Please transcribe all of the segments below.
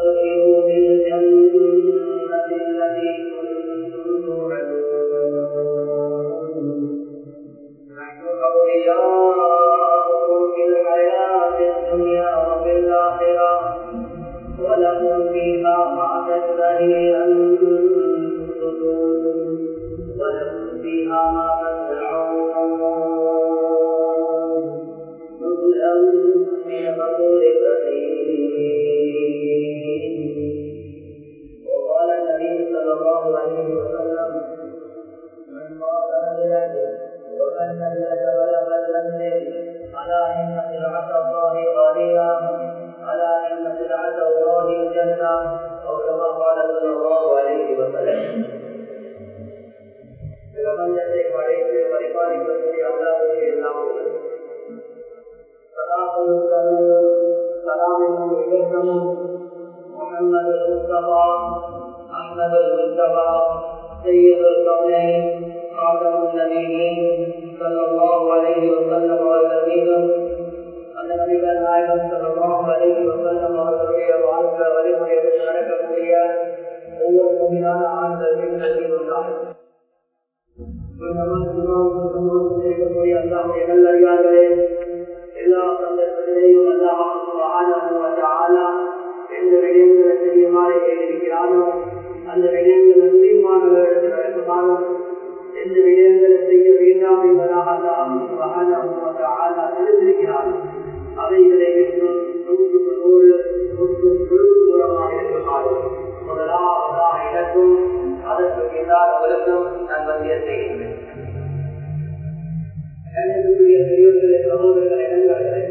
وأبشروا بالجنة التي كنتم توعدون نحن أولياؤكم في الحياة الدنيا وفي الآخرة ولكم فيها ما تشتهي أنفسكم ولكم فيها ما تدعون نزلا من غفور رحيم وقال النبي صلى الله عليه وسلم من قال لله وأن لك بلغ المنزل ألا إن سلعة الله غالية ألا إن سلعة الله الجنة أو كما قال صلى الله عليه وسلم பிரபஞ்சத்தை படைத்து பரிபாலிக்கக்கூடிய அல்லாவுக்கு எல்லாம் சலாமும் விவேகமும் முகமது முஸ்தபா அஹ்மது முஸ்தபா سيد الكونين خاتم النبيين صلى الله عليه وسلم அவர்கள் மீதும் அந்த நபிகள் நாயகம் சல்லாஹ் அலைஹி வஸல்லம் அவர்களுடைய வாழ்க்கை வழிமுறைகள் நடக்கக்கூடிய ஒவ்வொரு முறையான ஆண்கள் பெண்கள் உண்டாகும் நல்லடியார்களே எல்லா சந்தர்ப்பத்திலேயும் அல்லாஹ் எந்த விடயங்களை செய்யுமாறு கேட்டிருக்கிறானோ அந்த விடயங்கள் முஸ்லிமானவர்களுக்கு நடக்குமாறும் எந்த விடயங்களை செய்ய வேண்டாம் என்பதாக அல்லாஹ் தெரிந்திருக்கிறார் அவைகளை விட்டும் நூற்றுக்கு நூறு நூற்று முழுக்கு தூரமாக இருக்குமாறு முதலாவதாக எனக்கும் அதற்கு பின்னால் அவருக்கும் நான் வந்திய செய்கின்றேன் பெரியவர்களே சகோதரர்களை நண்பர்களே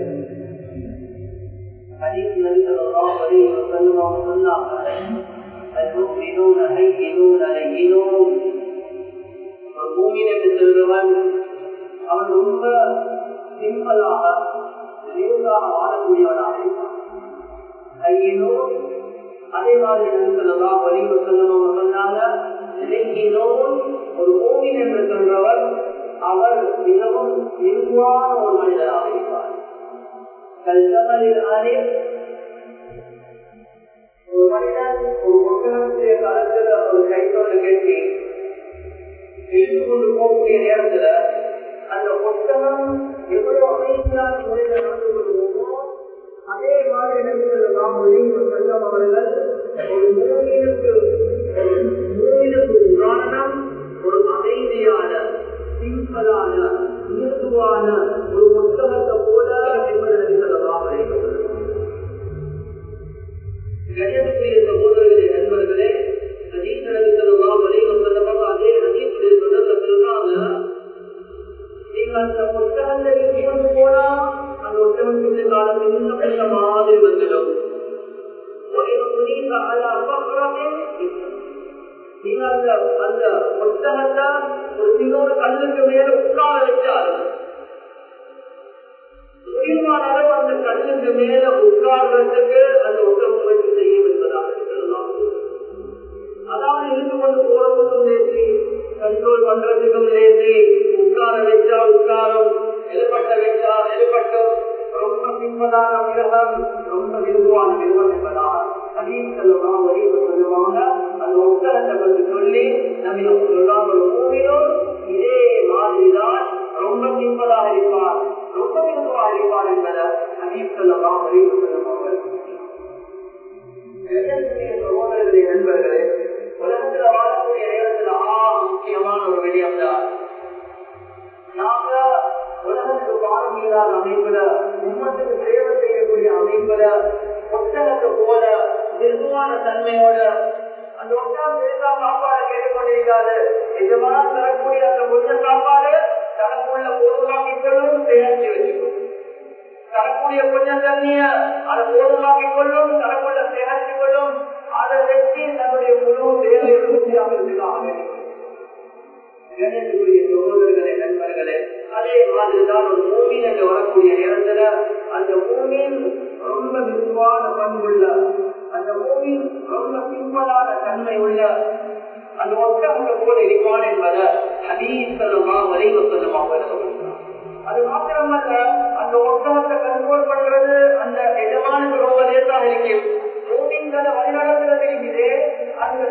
حديث النبي صلى الله عليه وسلم وسلم المؤمنون هينون لينون பூமியின் என்று சொல்றவன் அவன் ரொம்ப சிம்பிளாக லேசாக வாழக்கூடியவனாக இருப்பான் ஐயனோன் அதே மாதிரி சொல்லலாம் வலிவு செல்லணும் சொன்னாங்க ஒரு மூமின் என்று சொல்றவர் அவர் மிகவும் இயல்பான ஒரு மனிதராக இருப்பார் கல்கமலில் ஆனே ஒரு மனிதன் ஒரு ஒட்டகத்துடைய காலத்துல ஒரு கைத்தொண்டு கட்டி இழுத்து கொண்டு போகக்கூடிய நேரத்துல அந்த ஒட்டகம் எவ்வளவு அமைதியான முறையில் நடந்து கொள்வோமோ அதே மாதிரி இடத்துல நாம் செல்லம் அவர்கள் ஒரு மூவினுக்கு ஒரு மூவினுக்கு உதாரணம் ஒரு அமைதியான சிம்பிளான இயல்புவான ஒரு புத்தகத்தை போல என்பதற்கு சொல்லலாம் கணியத்துக்குரிய சகோதரர்களே நண்பர்களே ஹதீஸ் நடந்து சொல்லலாம் வலைவம் சொல்லலாம் அதே ஹதீஸுடைய தொடர்ல சொல்றாங்க நீங்க அந்த புத்தகத்தை இயல்பு போனா அந்த ஒட்டகத்துடைய காலத்தில் இன்னும் நல்ல மாதிரி வந்துடும் நீங்க அந்த அந்த புத்தகத்தை ஒரு சின்னோட கல்லுக்கு மேல உட்கார வச்சாரு முடிவான அளவு அந்த கல்லுக்கு மேல உட்கார்றதுக்கு அந்த ஒட்டகம் முயற்சி செய்யும் என்பதாக சொல்லலாம் அதாவது இருந்து கொண்டு போறதுக்கும் லேசி கண்ட்ரோல் பண்றதுக்கும் லேசி உட்கார வச்சா உட்காரம் எழுப்பட்ட வச்சா எழுப்பட்டும் ரொம்ப சிம்பலான மிருகம் ரொம்ப விரும்புவான மிருகம் என்பதாக அப்படின்னு சொல்லலாம் வரைவு சொல்லுவாங்க அந்த ஒட்டகத்தை பற்றி சொல்லி நம்ம சொல்லலாம் ஒரு மூவிலும் இதே மாதிரிதான் ரொம்ப சிம்பலாக இருப்பார் ரொம்ப விரும்புவாக இருப்பார் என்பதை ஹபீப் சொல்லலாம் வரைவு சொல்லுவாங்க சகோதரர்களே நண்பர்களே உலகத்துல வாழக்கூடிய நேரத்துல ஆ முக்கியமான ஒரு விடயம் தான் நாங்க உலகத்துக்கு பாடம் மீதான அமைப்புல உம்மத்துக்கு சேவை செய்யக்கூடிய அமைப்புல ஒட்டகத்தை போல நிர்வாண தன்மையோட அந்த ஒட்டகம் பெருசா சாப்பாடு கேட்டுக்கொண்டிருக்காது நிஜமான தரக்கூடிய அந்த கொஞ்சம் சாப்பாடு தனக்குள்ள பொதுவாக்கிகளும் சேமிச்சு வச்சுக்கணும் தரக்கூடிய கொஞ்சம் தண்ணிய அதை போதுமாக்கிக் கொள்ளும் தனக்குள்ள சேகரித்துக் கொள்ளும் அதை வச்சு தன்னுடைய முழு தேவையை பூர்த்தியாகிறதுக்காக கணேசனுடைய சகோதரர்களே நண்பர்களே அதே மாதிரிதான் ஒரு பூமியின் என்று வரக்கூடிய நேரத்துல அந்த பூமியின் ரொம்ப விரிவான பண்புள்ள அந்த பூமியின் ரொம்ப சிம்பலான தன்மை உள்ள அந்த ஒட்டகத்தை போல இருப்பான் என்பதை ஹதீசலமா வலைவசலமா அது மாத்திரமல்ல அந்த ஒட்டகத்தை கண்ட்ரோல் பண்றது அந்த எஜமானுக்கு ரொம்ப லேசாக இருக்கும் பூமிங்களை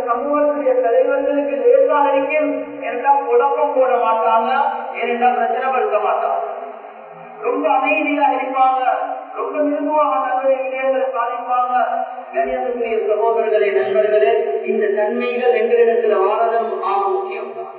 சமூகத்துடைய தலைவர்களுக்கு லேசாக இருக்கும் ஏனென்றா குழப்பம் போட மாட்டாங்க ஏனென்றா பிரச்சனை படுத்த மாட்டாங்க ரொம்ப அமைதியா இருப்பாங்க ரொம்ப மிருதுவாக தன்னுடைய விடயங்களை சாதிப்பாங்க கணியத்துக்குரிய சகோதரர்களே நண்பர்களே இந்த தன்மைகள் எங்களிடத்துல வாழதும் ஆக முக்கியம் தான்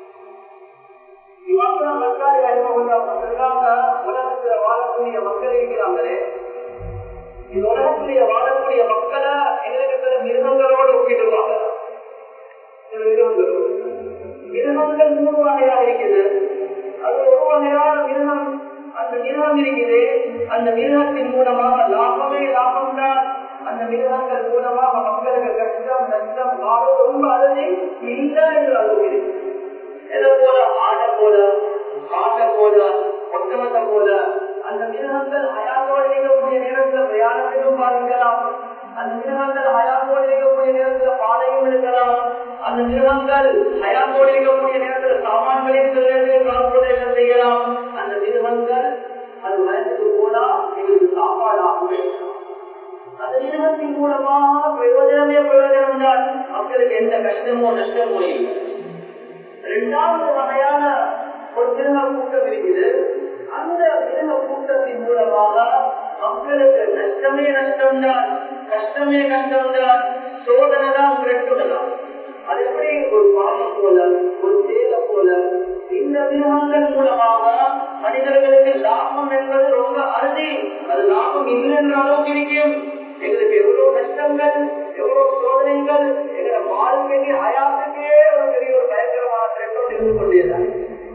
உலகத்துல வாழக்கூடிய மக்கள் இருக்கிறாங்களே இந்த உலகத்திலேயே வாழக்கூடிய மக்களை எங்களுக்கு சில மிருகங்களோடு ஒப்பிடுவாங்க சில மிருகங்களோடு மிருகங்கள் மூணு வகையாக இருக்குது அது ஒரு வகையான மிருகம் அந்த மிருகம் இருக்குது அந்த மிருகத்தின் மூலமாக லாபமே லாபம் தான் அந்த மிருகங்கள் மூலமாக மக்களுக்கு கஷ்டம் நஷ்டம் லாபம் ரொம்ப அருதி இல்லை என்று அது இதை போல ஆடை போல மாட்டை போல ஒட்டமத்தை போல அந்த மிருகங்கள் அயாத்தோடு இருக்கக்கூடிய நேரத்தில் பிரயாணத்திலும் பாதிக்கலாம் அந்த மிருகங்கள் அயாத்தோடு இருக்கக்கூடிய நேரத்தில் பாதையும் இருக்கலாம் அந்த மிருகங்கள் அயாத்தோடு இருக்கக்கூடிய நேரத்தில் சாமான்களையும் டிரான்ஸ்போர்டேஷன் செய்யலாம் அந்த மிருகங்கள் அது வயசுக்கு போனா எங்களுக்கு சாப்பாடாகும் அந்த நிறுவனத்தின் மூலமாக பிரயோஜனமே பிரயோஜனம் தான் மக்களுக்கு எந்த கஷ்டமோ நஷ்டமோ இல்லை இரண்டாவது வகையான ஒரு மிருக கூட்டம் இருக்குது அந்த மிருக கூட்டத்தின் மூலமாக மக்களுக்கு நஷ்டமே நஷ்டம்தான் கஷ்டமே கஷ்டம்தான் சோதனை தான் விரட்டுடலாம் அது எப்படி ஒரு பாம்பு போல ஒரு தேலை போல இந்த மிருகங்கள் மூலமாக மனிதர்களுக்கு லாபம் என்பது ரொம்ப அருதி அது லாபம் இல்லை என்ற அளவுக்கு இருக்கும் எங்களுக்கு எவ்வளவு நஷ்டங்கள் எவ்வளவு சோதனைகள் எங்களை வாழ்க்கைக்கு அயாத்துக்கே ஒரு பெரிய ஒரு பயங்கரமான திட்டம் இருந்து கொண்டேதான்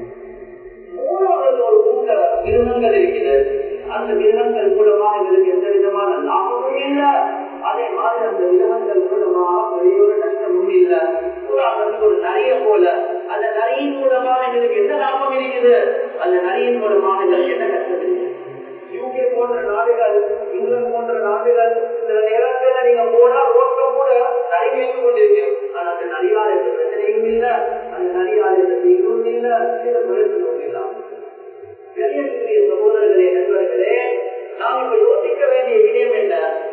மூணாவது ஒரு கூட்ட மிருகங்கள் இருக்குது அந்த மிருகங்கள் மூலமாக எங்களுக்கு எந்த விதமான லாபமும் இல்லை அதே மாதிரி அந்த மிருகங்கள் மூலமாக பெரிய ஒரு நஷ்டமும் இல்லை உதாரணத்துக்கு ஒரு நரிய போல அந்த நரியின் மூலமாக எங்களுக்கு என்ன லாபம் இருக்குது அந்த நரியின் மூலமாக எங்களுக்கு என்ன கஷ்டம் இருக்குது யூகே போன்ற நாடுகள் இங்கிலாந்து போன்ற நாடுகள் சில நேரத்தில் நீங்க போனா ரோட்ல கூட நரி வைத்துக் கொண்டிருக்கிறோம் ஆனா அந்த நரியால் எந்த பிரச்சனையும் இல்லை அந்த நரியால் எந்த தீங்கும் இல்லை சில பிரயோஜனமும் இல்லை பெரியக்கூடிய சகோதரர்களே நண்பர்களே நாம் இப்ப யோசிக்க வேண்டிய விடயம் என்ன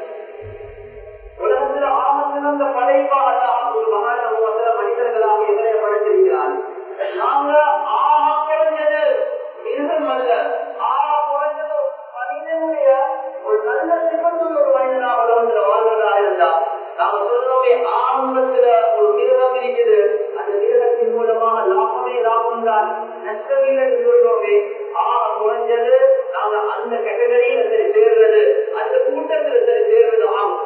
உலகத்தில் ஆக சிறந்த படைப்பாக ஒரு மகான மனிதர்களாக எங்களை படைத்திருக்கிறார் நாங்க ஆக குறைஞ்சது மிருகம் அல்ல ஆக குறைஞ்சது மனிதனுடைய ஒரு நல்ல சிறந்த ஒரு மனிதனாக உலகத்தில் வாழ்வதா இருந்தா நாம சொல்றோமே ஆரம்பத்துல ஒரு மிருகம் இருக்குது அந்த மிருகத்தின் மூலமாக லாபமே லாபம் தான் நஷ்டமில்லை என்று சொல்றோமே ஆக குறைஞ்சது நாங்க அந்த கேட்டகரியில சரி சேர்றது அந்த கூட்டத்துல சரி சேர்றது ஆகும்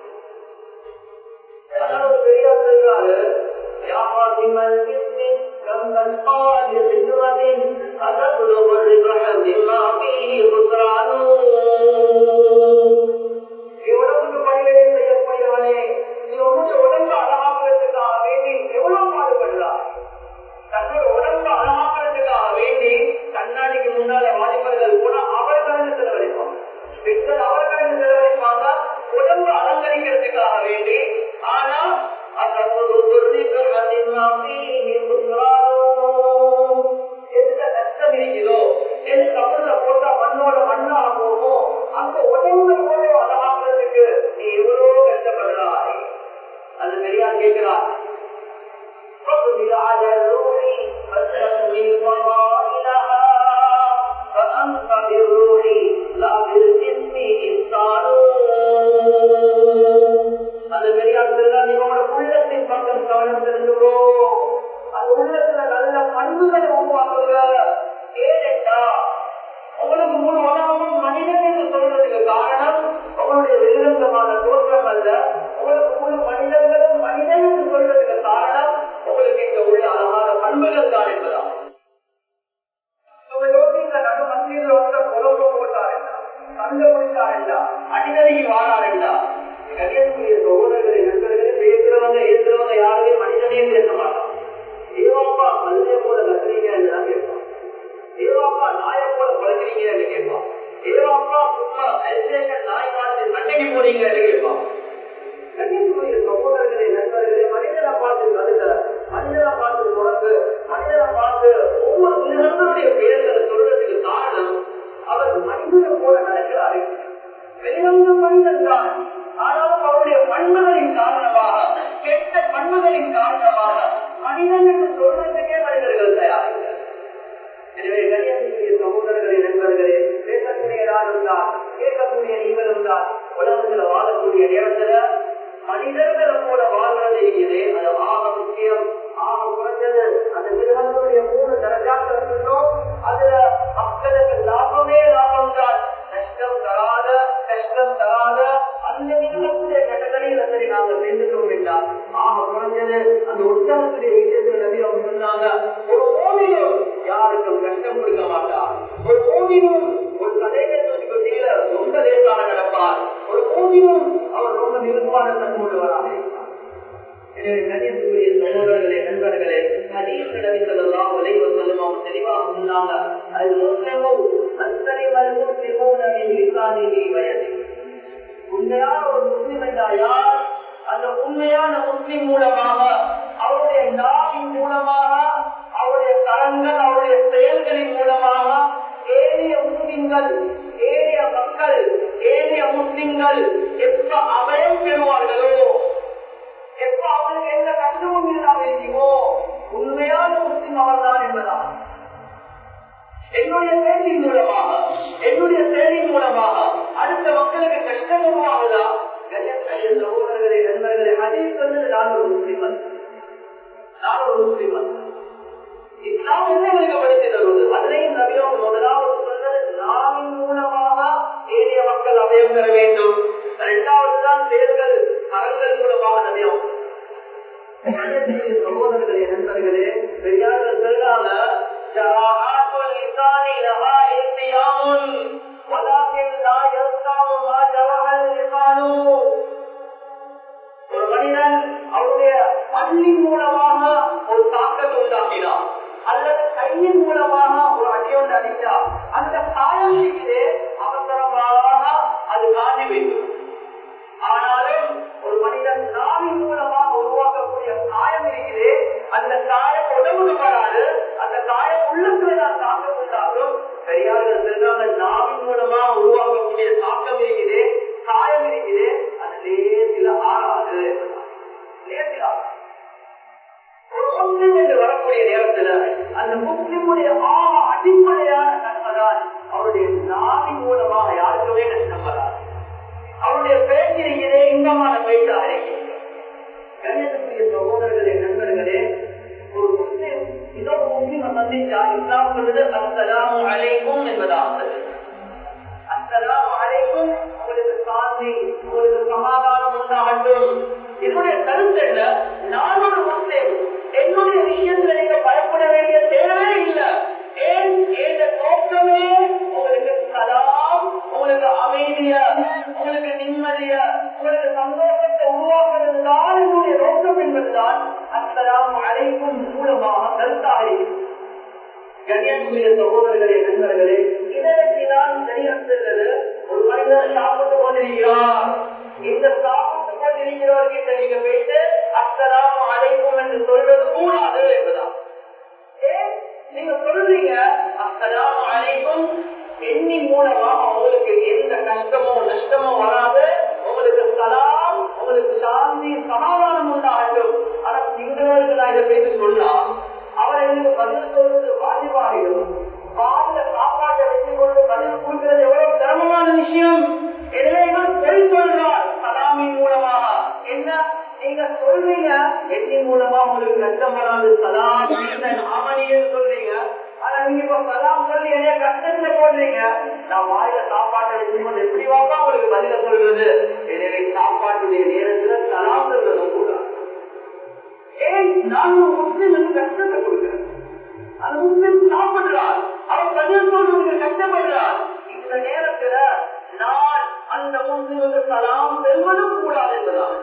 அதனால பெரியார் சொல்றாரு வியாபாரம் كم تسقى بفكرة أتبلغ الربح مما فيه خسران உடம்புக்கு பணிகளை செய்யக்கூடியவனே நீ உன்னுடைய உடம்பு அழகாக்கிறதுக்காக வேண்டி எவ்வளவு பாடுபடுறாய் தன்னோட உடம்பு அழகாக்கிறதுக்காக வேண்டி கண்ணாடிக்கு முன்னால வாலிபர்கள் கூட அவர்களுக்கு செலவழிப்பாங்க பெண்கள் அவர்களுக்கு செலவழிப்பாங்க உடம்பு அலங்கரிக்கிறதுக்காக வேண்டி ஆனா எந்த கஷ்டம் இருக்கிறதோ எது கப்பல்ல போட்டா மண்ணோட மண்ணா போமோ அந்த உடம்பு போல அழகாகிறதுக்கு நீ எவ்வளவு கஷ்டப்படுறாய் அது பெரியார் கேட்கிறார் على الروح فتكمل فضائلها فأنت بالروح لا بالجسم إنسان அது பெரியார் நீங்களோட உள்ளத்தின் பக்கம் கவனம் செலுத்துவோ அது உள்ளத்துல நல்ல பண்புகளை உருவாக்குங்க ஏனென்றா உங்களுக்கு முழு உலகமும் மனிதன் என்று சொல்றதுக்கு காரணம் உங்களுடைய வெளிரங்கமான தோற்றம் அல்ல உங்களுக்கு முழு மனிதர்களும் மனிதன் என்று சொல்றதுக்கு காரணம் உங்களுக்கு இங்க உள்ள அழகான பண்புகள் தான் என்பதாம் யோசிக்க நடு மந்திரியில் வந்து குழப்ப போட்டாருண்டா சண்டை முடிச்சாருண்டா அடிநடிக்கு வாழாருண்டா கணியக்கூடிய சகோதரர்களை நண்பர்களை பேசுறவங்க ஏசுறவங்க யாருமே மனிதனையும் பேச மாட்டான் ஏவாப்பா மல்லைய போல கத்துறீங்க என்றுதான் கேட்பான் ஏவாப்பா நாய போல பழக்கிறீங்க என்று கேட்பான் ஏவாப்பா சும்மா அல்சேஷன் நாய் மாதிரி சண்டைக்கு போறீங்க என்று கேட்பான் கண்ணியத்துக்குரிய சகோதரர்களை நண்பர்களை மனிதனை பார்த்து கருத மனிதனை பார்த்து தொடர்பு மனிதனை பார்த்து ஒவ்வொரு மிருகங்களுடைய பெயர்களை சொல்றதுக்கு காரணம் அவர் மனிதனை போல நடக்கிறார்கள் வெளிவந்த மனிதன் தான் ஆனாலும் அவருடைய பண்புகளின் காரணமாக கெட்ட பண்புகளின் காரணமாக மனிதன் என்று சொல்றதுக்கே மனிதர்கள் தயாரில்லை எனவே கணியக்கூடிய சகோதரர்களே நண்பர்களே பேசக்கூடியதாக இருந்தால் கேட்கக்கூடிய நீங்கள் இருந்தால் உலகத்துல வாழக்கூடிய நேரத்துல மனிதர்களை போல வாழ்றது இருக்குது அது ஆக முக்கியம் ஆக குறைஞ்சது அந்த மிருகங்களுடைய மூணு தரஜாக்கள் சொன்னோம் அதுல மக்களுக்கு லாபமே லாபம் தான் கஷ்டம் தராத கஷ்டம் தராத அந்த மிருகத்துடைய கட்டளையில சரி நாங்க சேர்ந்துட்டோம் என்றால் ஆக குறைஞ்சது அந்த உற்சாகத்துடைய விஷயத்துல நபி அவங்க சொன்னாங்க ஒரு ஓவியம் யாருக்கும் கஷ்டம் கொடுக்க மாட்டார் ஒரு ஓவியம் ஒரு தலைவர்களுக்கு கீழே ரொம்ப லேசாக நடப்பார் ஒரு ஓவியம் அவர் ரொம்ப நிருப்பான தன்மோடு வராக இருக்கிறார் எனவே கணியத்துக்குரிய சகோதரர்களே நண்பர்களே ஹதீஸ் நபி ஸல்லல்லாஹு அலைஹி வஸல்லம் அவங்க தெளிவாக சொன்னாங்க அது முஸ்லிமு அத்தனை முஸ்லிமூன மின் லிசானிஹி வயதி உண்மையான ஒரு முஸ்லிம் என்றால் யார் அந்த உண்மையான முஸ்லிம் மூலமாக அவருடைய நாவின் மூலமாக அவருடைய கரங்கள் அவருடைய செயல்களின் மூலமாக ஏழைய முஸ்லிம்கள் ஏழைய மக்கள் ஏழைய முஸ்லிம்கள் எப்ப அபயம் பெறுவார்களோ எப்ப அவங்களுக்கு எந்த கஷ்டமும் இல்லாம இருக்குமோ உண்மையான முஸ்லிம் அவர்தான் என்பதான் என்னுடைய செயலின் மூலமாக என்னுடைய செயலின் மூலமாக அடுத்த மக்களுக்கு கஷ்டம் உருவாகுதா கண்ணியத்துக்குரிய சகோதரர்களே நண்பர்களே அதே சொன்னது நான் ஒரு முஸ்லிமன் நான் ஒரு முஸ்லிமன் இஸ்லாம் என்ன எங்களுக்கு படித்து தருவது அதிலையும் நபியோம் முதலாவது சொன்னது நாவின் மூலமாக ஏரிய மக்கள் அபயம் பெற வேண்டும் இரண்டாவது தான் செயல்கள் கரங்கள் மூலமாக நபியோம் சகோதரர்களே நண்பர்களே பெரியார்கள் சொல்றாங்க جراحات اللسان لها التيام ولكن لا يستطيع ما جرح اللسان ஒரு மனிதன் அவருடைய பள்ளியின் மூலமாக ஒரு தாக்கத்தை உண்டாக்கினார் அல்லது கையின் மூலமாக ஒரு அடியோடு அடித்தார் அந்த காயம் இருக்கிறே அவசரமாக அது காணி வைக்கும் ஆனாலும் ஒரு மனிதன் நாவின் மூலமாக உருவாக்கக்கூடிய காயம் இருக்கிறே அந்த காயம் உடம்புக்கு வராது அந்த காயம் உள்ளுக்குள்ளதான் தாக்கம் உண்டாகும் பெரியார்கள் சொல்றாங்க நாவின் மூலமா உருவாக்கக்கூடிய தாக்கம் இருக்குது காயம் இருக்குது அது லேசில ஆறாது லேசில ஒரு முஸ்லிம் என்று வரக்கூடிய நேரத்துல அந்த முஸ்லிமுடைய ஆக அடிப்படையான நன்மைதான் அவருடைய நாவின் மூலமாக யாருக்குமே கஷ்டம் வராது அவருடைய பேச்சிருக்கிறே இன்பமான பேச்சாக இருக்கிறது கண்ணியத்துக்குரிய சகோதரர்களே நண்பர்களே ஒரு முஸ்லிம் இன்னொரு முஸ்லிமை சந்திச்சா இஸ்லாம் சொல்றது அஸ்ஸலாமு அலைக்கும் என்பதாக அஸ்ஸலாமு அலைக்கும் உங்களுக்கு சாந்தி உங்களுக்கு சமாதானம் உண்டாகட்டும் என்னுடைய கருத்து என்ன நான் ஒரு முஸ்லிம் என்னுடைய விஷயத்துல நீங்க பயப்பட வேண்டிய தேவையே இல்லை ஏன் என்ற நோக்கமே உங்களுக்கு சலாம் உங்களுக்கு அமைதிய உங்களுக்கு நிம்மதிய உங்களுக்கு சந்தோஷத்தை உருவாக்குறதுதான் என்னுடைய நோக்கம் என்பதுதான் அஸ்லாம் அழைக்கும் மூலமாக கருத்தாக இருக்கிறது கண்ணியத்துக்குரிய சகோதரர்களே நண்பர்களே இதை வச்சு நான் சரியாக்குறது ஒரு மனிதர் சாப்பிட்டு கொண்டிருக்கிறார் இந்த சாப்பிட்டு கொண்டிருக்கிறவர்கிட்ட நீங்க போயிட்டு அஸ்லாம் அழைக்கும் என்று சொல்வது கூடாது என்பதான் ஏன் நீங்க சொல்றீங்க அஸ்லாம் அழைக்கும் எண்ணின் மூலமா உங்களுக்கு எந்த கஷ்டமோ நஷ்டமோ வராது உங்களுக்கு சலாம் உங்களுக்கு சாந்தி சமாதானம் உண்டாகட்டும் ஆனா சிங்களவருக்கு நான் இதை பேசி சொன்னா அவர் எனக்கு பதில் சொல்றது வாஜிபாகிடும் பாலில சாப்பாட்டை வச்சு கொண்டு பதில் கொடுக்கிறது எவ்வளவு சிரமமான விஷயம் எனவே இவர் பொய் சொல்றார் சலாமின் மூலமாக என்ன நீங்க சொல்றீங்க எண்ணின் மூலமா உங்களுக்கு கஷ்டம் வராது சலாம் ஆமணின்னு சொல்றீங்க ஆனா நீங்க இப்ப சலாம் சொல்லி என்னைய கஷ்டத்துல போடுறீங்க நான் வாயில சாப்பாட்டை வச்சு கொண்டு எப்படி வாப்பா உங்களுக்கு பதில சொல்றது எனவே சாப்பாட்டுடைய நேரத்துல சலாம் சொல்றதும் கூடாது ஏன் நான் ஒரு முஸ்லிமுக்கு கஷ்டத்தை கொடுக்கிறேன் அந்த முஸ்லிம் சாப்பிடுறார் அவர் பதில் சொல்றதுக்கு கஷ்டப்படுறார் இந்த நேரத்துல நான் அந்த முஸ்லிமுக்கு சலாம் செல்வதும் கூடாது என்பதாக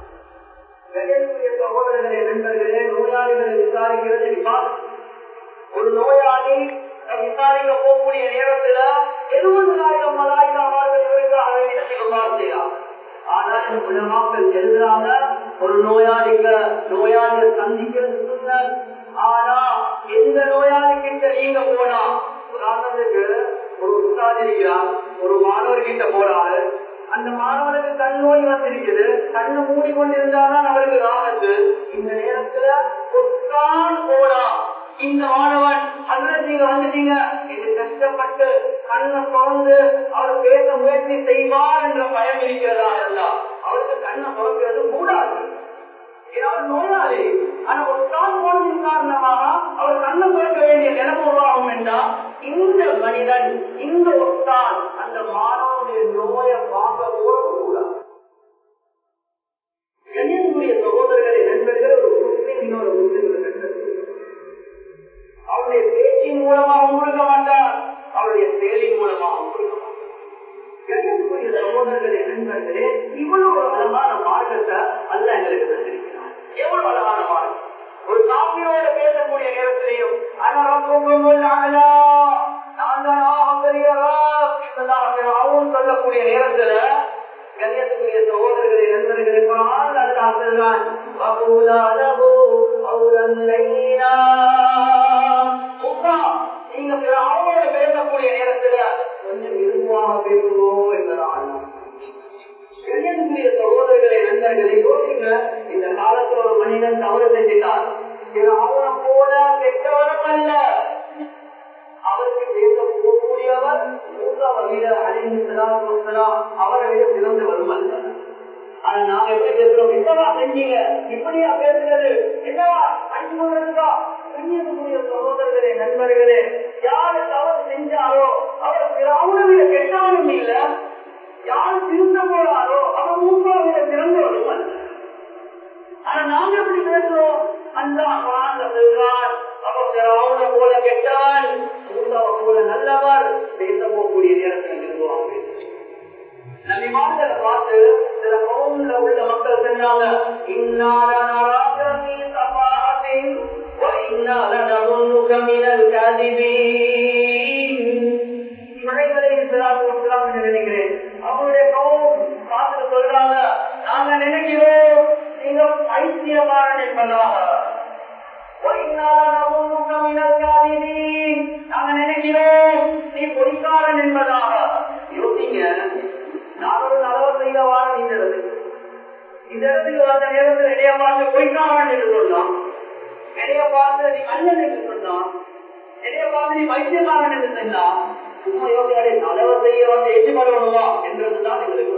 சகோதரர்களே நண்பர்களே நோயாளிகளை விசாரிக்கிறது விசாரிக்கும் ஒரு நோயாளி விசாரிக்க போகக்கூடிய நேரத்துல எழுபதாயிரம் மலாய்க்காவார்கள் இவருக்காக வேண்டியது செய்யலாம் ஆனால் உலமாக்கள் எழுதுறாங்க ஒரு நோயாளிக்கு நோயாளியை சந்திக்கிறது ஆனா எந்த நோயாளி கிட்ட நீங்க போனா உதாரணத்துக்கு ஒரு உஸ்தாதி இருக்கிறார் ஒரு மாணவர் கிட்ட போறாரு அந்த மாணவனுக்கு கண் நோய் வந்திருக்குது கண்ணு மூடிக்கொண்டிருந்தாதான் அவருக்கு ஆபத்து இந்த நேரத்துல கொத்தான் போடா இந்த மாணவன் அல்லது நீங்க வந்துட்டீங்க இது கஷ்டப்பட்டு கண்ணை திறந்து அவர் பேச முயற்சி செய்வார் என்ற பயம் இருக்கிறதா இருந்தா அவருக்கு கண்ணை திறக்கிறது கூடாது ஏதாவது நோயாளி ஆனா ஒரு தான் போனதின் காரணமாக அவர் கண்ணை திறக்க வேண்டிய நிலைமை உருவாகும் என்றால் இந்த மனிதன் இந்த ஒத்தான் அந்த மாணவனுடைய நோயை பார்க்க போறது கூடாது கண்ணியத்துக்குரிய சகோதரர்களை நண்பர்கள் ஒரு முஸ்லீம் இன்னொரு முஸ்லீம் நண்பர்கள் அவருடைய பேச்சின் மூலமாக கொடுக்க மாட்டார் அவருடைய செயலின் மூலமாக கொடுக்க மாட்டார் கண்ணியத்துக்குரிய சகோதரர்களே நண்பர்களே இவ்வளவு ஒரு அழகான மார்க்கத்தை அல்ல எங்களுக்கு தந்திருக்கிறார் எவ்வளவு அழகான மார்க்கம் ஒரு காப்பியோட பேசக்கூடிய நேரத்திலையும் அவன் சொல்லக்கூடிய நேரத்துல கண்ணியத்துக்குரிய சகோதரர்களை நண்பர்களை குரான் அல்லாஹ் சொல்றான் வகுலா லஹு கௌலன் லைனா முகா நீங்க அவங்களோட பேசக்கூடிய நேரத்துல கொஞ்சம் இருப்பாக பேசுவோம் என்பதான் கண்ணியத்துக்குரிய சகோதரர்களை நண்பர்களை யோசிங்க இந்த காலத்துல ஒரு மனிதன் தவறு செஞ்சிட்டார் அவனை போல கெட்டவனும் அல்ல அவருக்கு பேச போகக்கூடியவர் மூசாவை விட அலிமுசலாம் அவரை விட சிறந்தவரும் அல்ல ஆனா நாங்க எப்படி பேசுறோம் என்னவா செஞ்சீங்க இப்படியா பேசுறது என்னவா அஞ்சு கொள்றதுக்கா கண்ணியத்துக்குரிய சகோதரர்களே நண்பர்களே யாரு தவறு செஞ்சாரோ அவர் பிறவுனை விட கெட்டவனும் இல்ல யாரு திருந்த போறாரோ அவர் மூசாவை விட சிறந்தவரும் அல்ல ஆனா நாங்க எப்படி பேசுறோம் அந்த குரான்ல சொல்றார் அவர் பிறவுனை போல கெட்டவன் மூசாவை போல நல்லவர் பேச போகக்கூடிய நேரத்தில் விரும்புவாங்க நபிமார்களை பார்த்து சில கவுன்ல உள்ள மக்கள் சொன்னாங்க இன்னால நராக நீ சபாஹத்தின் وإنا لنظنك من الكاذبين நினைக்கிறேன் அவருடைய கவுன் பார்த்து சொல்றாங்க நாங்க நினைக்கிறோம் நீங்க பைத்தியமாறன் என்பதாக நாங்க நினைக்கிறோம் நீ பொய்க்காரன் என்பதாக யோசிங்க நான் ஒரு நலவ செய்ய வாரம் இந்த இடத்துக்கு இந்த இடத்துக்கு வந்த நேரத்தில் இடைய பார்த்து பொய்க்காரன் என்று சொன்னான் இடைய பார்த்து நீ கண்ணன் என்று சொன்னான் இடைய பார்த்து நீ வைத்தியக்காரன் என்று சொன்னா சும்மா யோசியாடே நலவ செய்ய வந்து எச்சு பண்ணணுமா என்றதுதான் எங்களுக்கு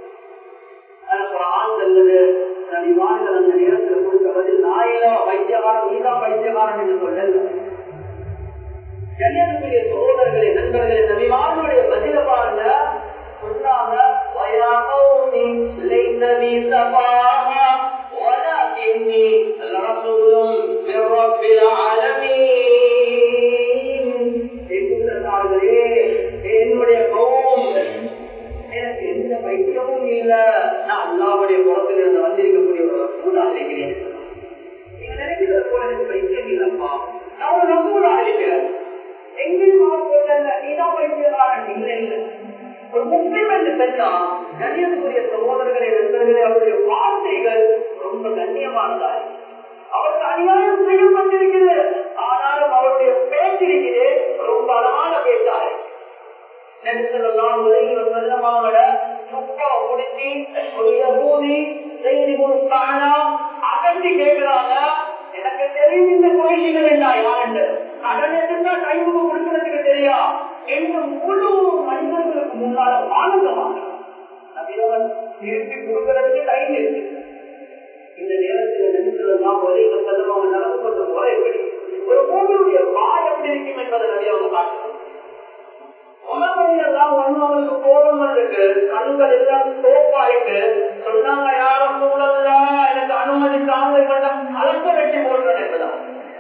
ஆண் அல்லது நபிமார்கள் அந்த நேரத்தில் கொடுத்த பதில் நாயில வைத்தியகாரன் நீதான் வைத்தியகாரன் என்று சொல்லல கல்யாணத்துடைய சகோதரர்களே நண்பர்களே நபிமார்களுடைய பதில பாருங்க சொன்னாங்க வயாகௌமி லைசபி சபாஹா ولكني رسول من رب العالمين என்னுடைய கௌம் எனக்கு எந்த பைத்தியமும் இல்ல நான் அல்லாவுடைய புறத்தில் இருந்து வந்திருக்கக்கூடிய ஒரு ரசூலாக இருக்கிறேன் நீங்க நினைக்கிறது போல எனக்கு பைத்தியம் இல்லப்பா நான் ஒரு ரசூலாக இருக்கிறேன் எங்கேயும் அவர் சொல்லல நீதான் பைத்தியக்காரன் இல்லை இல்லை ஒரு முஸ்லிம் என்று சொன்னா கண்ணியத்துக்குரிய சகோதரர்களை நண்பர்களே அவருடைய வார்த்தைகள் ரொம்ப கண்ணியமானதா அவருக்கு அநியாயம் செய்யப்பட்டிருக்கிறது ஆனாலும் அவருடைய பேச்சு இருக்கிறது ரொம்ப அழகான பேச்சாரு நெடுத்தலாம் உலகி வந்தவங்களோட துப்பா முடிச்சு ஒரு யகூதி செய்தி கொடுத்தாங்கன்னா அகற்றி கேட்கிறாங்க எனக்கு தெரியும் இந்த கோயில்கள் என்ன யாருண்டு கடன் எடுத்தா டைமுக்கு கொடுக்கறதுக்கு தெரியா என்று முழு மனிதர்களுக்கு முன்னால ஆனந்தமாக திருப்பி கொடுக்கறதுக்கு டைம் இருக்கு இந்த நேரத்தில் நெடுத்தலாம் ஒரே கட்டணம் அவங்க நடந்து கொண்ட முறை எப்படி ஒரு மூவியுடைய வாய் எப்படி இருக்கும் என்பதை நிறைய அவங்க காட்டுறாங்க உணவுலாம் ஒண்ணு அவனுக்கு கோபம் வந்திருக்கு கண்கள் எல்லாம் சோப்பாயிட்டு சொன்னாங்க யாரும் சூழல்ல எனக்கு அனுமதி தாங்க கண்டம் அலக்க வெட்டி போடுறேன் என்பதா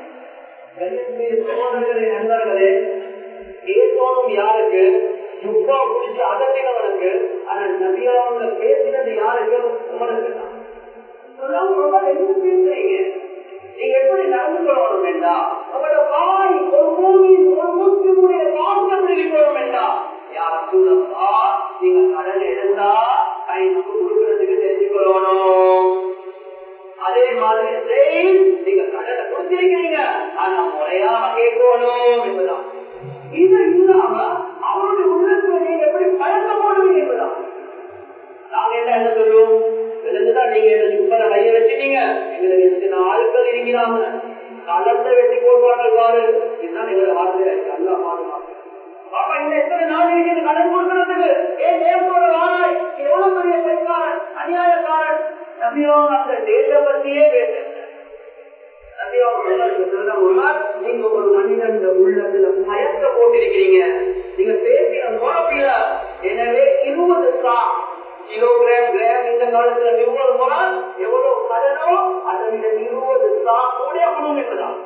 சோதர்களே நண்பர்களே பேசணும் யாருக்கு துப்பா குடிச்சு அதட்டினவனுக்கு ஆனா நபியாவுல பேசினது யாருக்கு உமருக்கு தான் ரொம்ப என்ன பேசுறீங்க நீங்க எப்படி நடந்து கொள்ளணும் வேண்டாம் உங்களோட வாய் ஒரு பூமி ஒரு மூச்சினுடைய வாசம் இருக்கணும் வேண்டாம் யார சூழலா நீங்க கடன் எடுத்தா கை நம்ம கொடுக்கறதுக்கு தெரிஞ்சுக்கொள்ளணும் அதே மாதிரி நீங்க கடனை கொடுத்திருக்கிறீங்க ஆனா முறையாக கேட்கணும் என்பதான் இது இல்லாம அவருடைய உள்ளத்துல நீங்க எப்படி பழக்க போடுவீங்க என்பதான் கேட்டா என்ன சொல்லுவோம் விழுந்துதான் நீங்க என்ன சுப்பர கைய வச்சுட்டீங்க எங்களுக்கு எத்தனை ஆட்கள் இருக்கிறாங்க களத்தை வெட்டி போடுவாங்க பாரு இதுதான் எங்களை வார்த்தையா இருக்கு நல்லா பாதுகாப்பு பாப்பா இன்னும் எத்தனை நாள் இருக்குது கடன் கொடுக்கறதுக்கு ஏன் நேரத்தோட வாராய் நீ எவ்வளவு பெரிய பெண்காரன் அநியாயக்காரன் நம்பியோங்க அந்த டேட்டை பத்தியே பேசுறேன் நீங்க ஒரு மனிதன் உள்ளத்துல பயத்தை போட்டிருக்கிறீங்க நீங்க பேசின முறப்பில எனவே இருபது சா கிலோகிராம் கிராம் இந்த காலத்துல இருபது முறை எவ்வளவு கடனோ அதை விட இருபது சா கூட குடும்பம் என்பதான்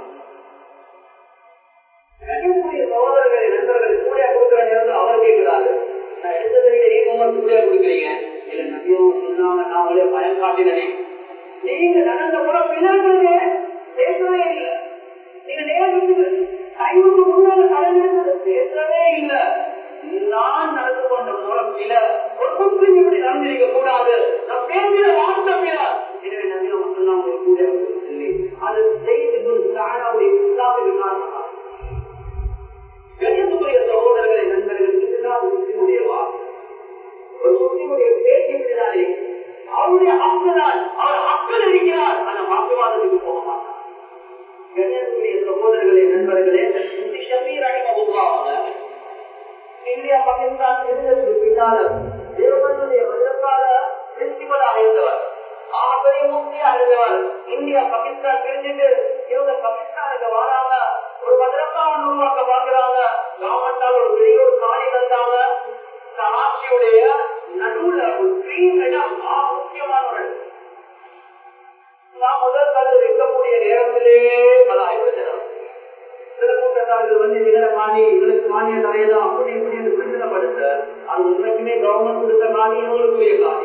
கணிக்கூடிய சகோதரர்களை நண்பர்கள் கூட கொடுக்கிற நேரத்தில் அவர் கேட்கிறாரு நான் எடுத்ததை விட ஈகமாக கூட கொடுக்குறீங்க இல்ல நம்பியும் சொன்னாங்க நான் அவளே பயம் காட்டினே நீங்க நடந்த முறை பிள்ளைங்க பேசவே இல்லை நீங்க நேரத்துக்கு கைவுக்கு முன்னால கடன் எடுத்தது பேசவே இல்லை நான் நடந்து கொண்ட முறை பில ஒருத்தருக்கு இப்படி நடந்திருக்க கூடாது நான் பேசின வார்த்தை பில எனவே நம்பியும் சொன்னாங்க கூட சொல்லி அது செய்து தானாவுடைய இஸ்லாத்துக்கு காரணமாக கணியத்துக்குரிய சகோதரர்களை நண்பர்கள் இதுதான் முஸ்லிமுடைய வாக்கு ஒரு முஸ்லிமுடைய பேச்சு இப்படிதானே அவருடைய ஹக்குதான் அவர் ஹக்கில் இருக்கிறார் அந்த வாக்குவாதத்துக்கு போக மாட்டார் கணியத்துக்குரிய சகோதரர்களே நண்பர்களே முந்தி ஷபீர் அடிமகுவாங்க இந்தியா பாகிஸ்தான் இருந்ததுக்கு பின்னால தேவனுடைய மதத்தால பிரின்சிபலாக இருந்தவர் ஆகப்பெரிய முக்தியாக இருந்தவர் இந்தியா பாகிஸ்தான் பிரிஞ்சுட்டு இவங்க பாகிஸ்தானுக்கு வராங்க ஒரு மதரசா ஒன்று உருவாக்க பாக்குறாங்க கவர்மெண்டால் ஒரு பெரிய ஒரு காணி தந்தாங்க கராச்சியுடைய நடுவுல ஒரு கிரீன் இடம் ஆக முக்கியமான ஒரு இடம். நான் முதல் கல் வைக்கக்கூடிய நேரத்திலேயே பல ஆய்வு செய்யணும் சில கூட்டத்தார்கள் வந்து இதர மாணி இவருக்கு மானிய தரையலாம் அப்படி இப்படி என்று பிரச்சனைப்படுத்த அது உண்மைக்குமே கவர்மெண்ட் கொடுத்த காணி இவங்களுக்குரிய காணி